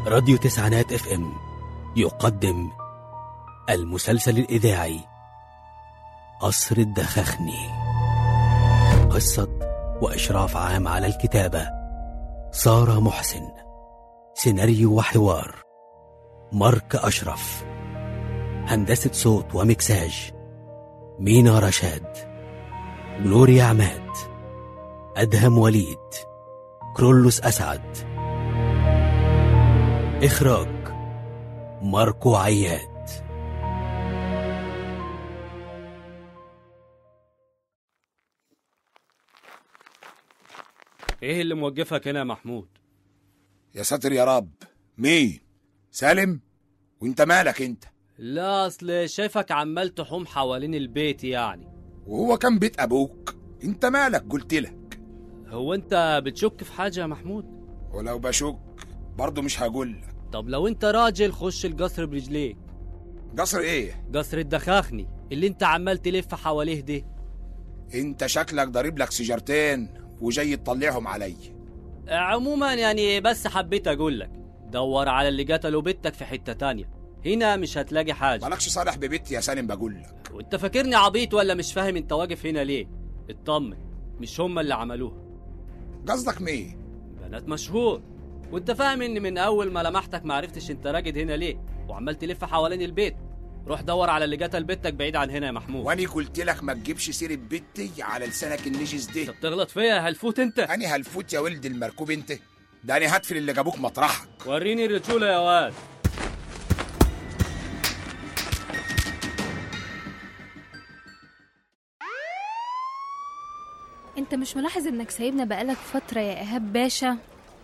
راديو تسعينات اف ام يقدم المسلسل الإذاعي قصر الدخخني قصة وإشراف عام على الكتابة سارة محسن سيناريو وحوار مارك أشرف هندسة صوت ومكساج مينا رشاد جلوريا عماد أدهم وليد كرولوس أسعد إخراج ماركو عياد ايه اللي موقفك هنا يا محمود يا ساتر يا رب مين سالم وانت مالك انت لا اصل شايفك عمال تحوم حوالين البيت يعني وهو كان بيت ابوك انت مالك قلت لك هو انت بتشك في حاجه يا محمود ولو بشك برضه مش هقول لك طب لو انت راجل خش القصر برجليك قصر ايه قصر الدخاخني اللي انت عمال تلف حواليه ده انت شكلك ضارب لك سيجارتين وجاي تطلعهم علي عموما يعني بس حبيت اقول لك دور على اللي قتلوا بنتك في حته تانية هنا مش هتلاقي حاجه مالكش صالح ببيتي يا سالم بقول لك وانت فاكرني عبيط ولا مش فاهم انت واقف هنا ليه اطمن مش هم اللي عملوها قصدك مين بنات مشهور وانت فاهم ان من اول ما لمحتك ما عرفتش انت راجد هنا ليه وعمال تلف حوالين البيت روح دور على اللي قتل بنتك بعيد عن هنا يا محمود واني قلت لك ما تجيبش سيره بيتي على لسانك النجس انت ده بتغلط فيا يا هلفوت انت اني هلفوت يا ولد المركوب انت ده اني هدفن اللي جابوك مطرحك وريني الرجوله يا واد انت مش ملاحظ انك سايبنا بقالك فترة يا ايهاب باشا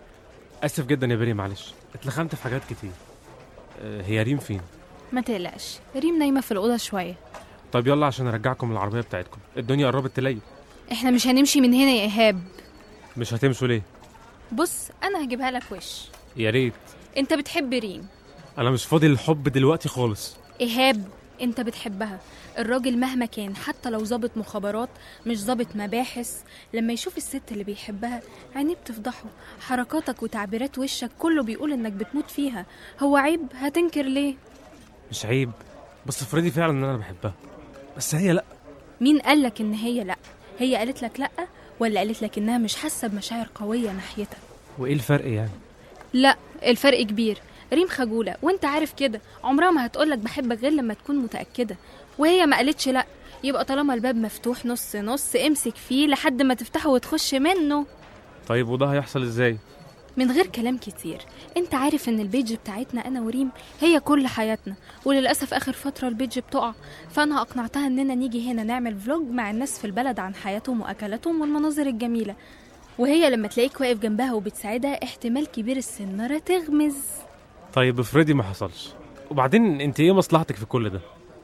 اسف جدا يا بري معلش اتلخمت في حاجات كتير آه، هي ريم فين ما تقلقش ريم نايمة في الأوضة شوية طب يلا عشان ارجعكم العربيه بتاعتكم الدنيا قربت تليل احنا مش هنمشي من هنا يا ايهاب مش هتمشوا ليه بص انا هجيبها لك وش يا ريت انت بتحب ريم انا مش فاضي للحب دلوقتي خالص ايهاب انت بتحبها الراجل مهما كان حتى لو ظابط مخابرات مش ظابط مباحث لما يشوف الست اللي بيحبها عينيه بتفضحه حركاتك وتعبيرات وشك كله بيقول انك بتموت فيها هو عيب هتنكر ليه مش عيب بس افرضي فعلا ان انا بحبها بس هي لا مين قالك ان هي لا هي قالت لك لا ولا قالت لك انها مش حاسه بمشاعر قويه ناحيتك وايه الفرق يعني لا الفرق كبير ريم خجولة وانت عارف كده عمرها ما هتقولك بحبك غير لما تكون متأكدة وهي ما قالتش لا يبقى طالما الباب مفتوح نص نص امسك فيه لحد ما تفتحه وتخش منه طيب وده هيحصل ازاي من غير كلام كتير انت عارف ان البيج بتاعتنا انا وريم هي كل حياتنا وللاسف اخر فتره البيج بتقع فانا اقنعتها اننا نيجي هنا نعمل فلوج مع الناس في البلد عن حياتهم واكلاتهم والمناظر الجميله وهي لما تلاقيك واقف جنبها وبتساعدها احتمال كبير السناره تغمز طيب افرضي ما حصلش وبعدين انت ايه مصلحتك في كل ده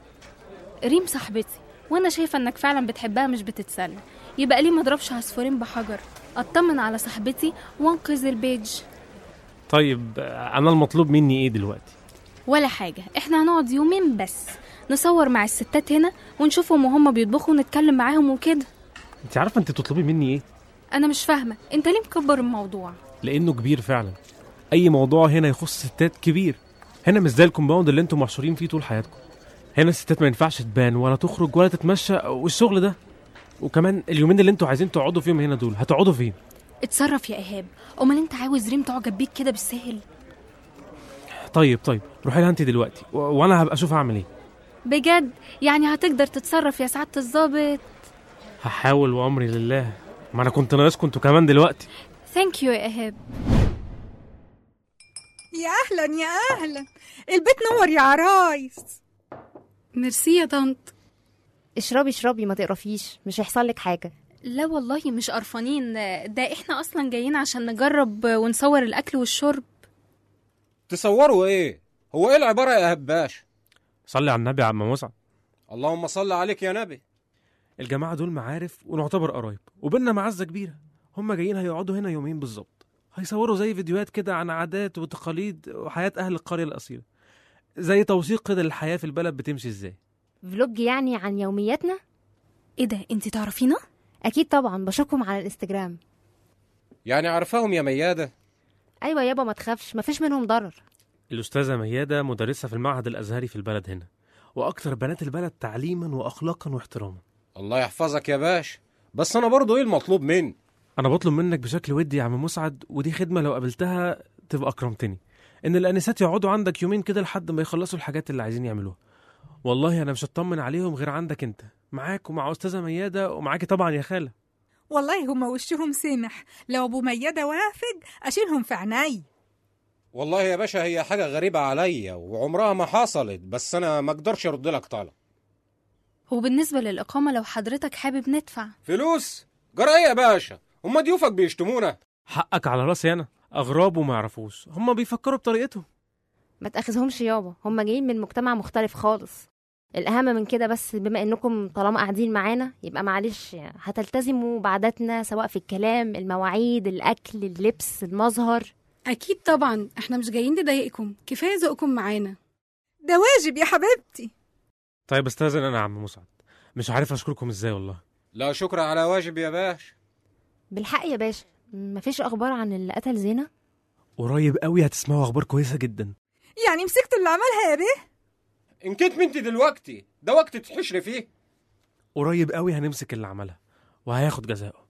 ريم صاحبتي وانا شايفه انك فعلا بتحبها مش بتتسلى يبقى ليه ما اضربش عصفورين بحجر اطمن على صاحبتي وانقذ البيج طيب آه، انا المطلوب مني ايه دلوقتي ولا حاجه احنا هنقعد يومين بس نصور مع الستات هنا ونشوفهم وهم بيطبخوا ونتكلم معاهم وكده انت عارفه انت تطلبي مني ايه انا مش فاهمه انت ليه مكبر الموضوع لانه كبير فعلا اي موضوع هنا يخص ستات كبير هنا مش زي الكومباوند اللي انتم محشورين فيه طول حياتكم هنا الستات ما ينفعش تبان ولا تخرج ولا تتمشى والشغل ده وكمان اليومين اللي انتوا عايزين تقعدوا فيهم هنا دول هتقعدوا فين اتصرف يا ايهاب امال انت عاوز ريم تعجب بيك كده بالسهل طيب طيب روحي لها انت دلوقتي و... وانا هبقى اشوف اعمل ايه بجد يعني هتقدر تتصرف يا سعاده الظابط هحاول وامري لله ما انا كنت ناقصكم انتوا كمان دلوقتي ثانك يو يا ايهاب يا اهلا يا اهلا البيت نور يا عرايس ميرسي يا طنط اشربي اشربي ما تقرفيش مش هيحصل لك حاجه لا والله مش قرفانين ده احنا اصلا جايين عشان نجرب ونصور الاكل والشرب تصوروا ايه هو ايه العباره يا هباش صلي على النبي يا عم مسعد اللهم صل عليك يا نبي الجماعه دول معارف ونعتبر قرايب وبيننا معزه كبيره هم جايين هيقعدوا هنا يومين بالظبط هيصوروا زي فيديوهات كده عن عادات وتقاليد وحياه اهل القريه الاصيله زي توثيق كده للحياه في البلد بتمشي ازاي فلوج يعني عن يومياتنا ايه ده انت تعرفينا اكيد طبعا بشوفكم على الانستجرام يعني عارفاهم يا مياده ايوه يابا ما تخافش مفيش منهم ضرر الأستاذة ميادة مدرسة في المعهد الأزهري في البلد هنا وأكثر بنات البلد تعليما وأخلاقا واحتراما الله يحفظك يا باش بس انا برضو ايه المطلوب مني أنا بطلب منك بشكل ودي يا عم مسعد ودي خدمة لو قابلتها تبقى أكرمتني إن الأنسات يقعدوا عندك يومين كده لحد ما يخلصوا الحاجات اللي عايزين يعملوها والله أنا مش هطمن عليهم غير عندك أنت معاك ومع أستاذة ميادة ومعاكي طبعا يا خالة والله هما وشهم سمح لو ابو ميادة وافق اشيلهم في عيني والله يا باشا هي حاجة غريبة عليا وعمرها ما حصلت بس انا ما اقدرش ارد لك طلب وبالنسبة للإقامة لو حضرتك حابب ندفع فلوس جرى ايه يا باشا هما ضيوفك بيشتمونا حقك على راسي أنا أغراب وما يعرفوش هما بيفكروا بطريقتهم ما تاخذهمش يابا هم جايين من مجتمع مختلف خالص الاهم من كده بس بما انكم طالما قاعدين معانا يبقى معلش هتلتزموا بعاداتنا سواء في الكلام المواعيد الاكل اللبس المظهر أكيد طبعا احنا مش جايين نضايقكم كفاية ذوقكم معانا ده واجب يا حبيبتي طيب استاذن أنا يا عم مسعد مش عارف أشكركم إزاي والله لا شكر على واجب يا باش بالحق يا باشا مفيش اخبار عن اللي قتل زينه قريب قوي هتسمعوا أخبار كويسة جدا يعني مسكت اللي عملها يا بيه ان كنت بنتي دلوقتي ده وقت تحشري فيه قريب قوي هنمسك اللي عملها وهياخد جزاءه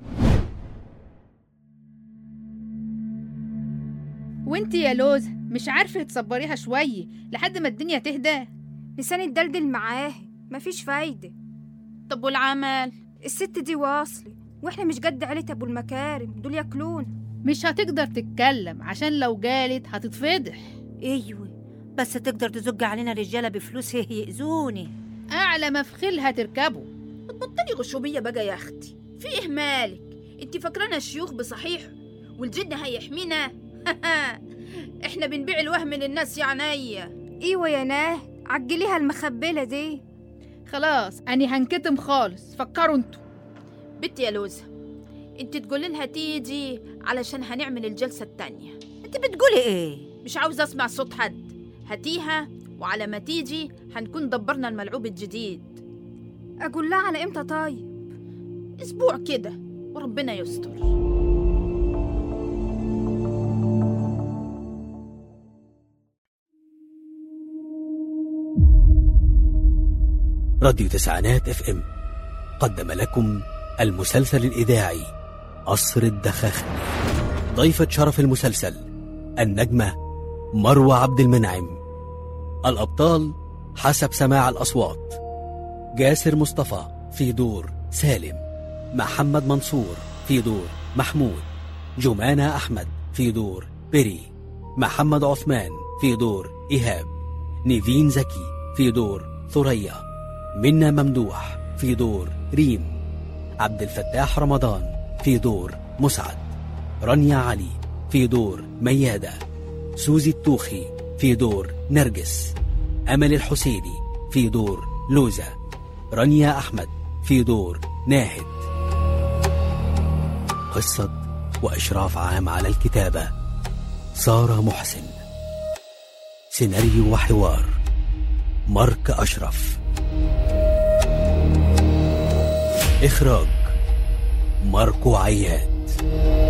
وانت يا لوزة مش عارفة تصبريها شوية لحد ما الدنيا تهدى لساني اتدلدل معاه مفيش فايدة طب والعمل الست دي واصلة واحنا مش قد عيلة ابو المكارم دول ياكلون مش هتقدر تتكلم عشان لو جالت هتتفضح ايوه بس تقدر تزج علينا رجاله بفلوس هي يأذوني اعلى ما في خيلها تركبه بطلي غشومية بقى يا اختي في ايه مالك انت فاكرانا شيوخ بصحيح والجن هيحمينا احنا بنبيع الوهم للناس يا عينيا ايوه يا ناه عجليها المخبلة دي خلاص اني هنكتم خالص فكروا انتوا بنتي يا لوزة انت تقولي لها تيجي علشان هنعمل الجلسة التانية انت بتقولي ايه مش عاوزة اسمع صوت حد هاتيها وعلى ما تيجي هنكون دبرنا الملعوب الجديد اقول لها على امتى طيب اسبوع كده وربنا يستر راديو تسعينات اف ام قدم لكم المسلسل الإذاعي قصر الدخاخني ضيفة شرف المسلسل النجمة مروة عبد المنعم الأبطال حسب سماع الأصوات جاسر مصطفى في دور سالم محمد منصور في دور محمود جمانة أحمد في دور بري محمد عثمان في دور إيهاب نيفين زكي في دور ثريا منا ممدوح في دور ريم عبد الفتاح رمضان في دور مسعد رانيا علي في دور ميادة سوزي التوخي في دور نرجس أمل الحسيني في دور لوزة رانيا أحمد في دور ناهد قصة وإشراف عام على الكتابة سارة محسن سيناريو وحوار مارك أشرف إخراج ماركو عياد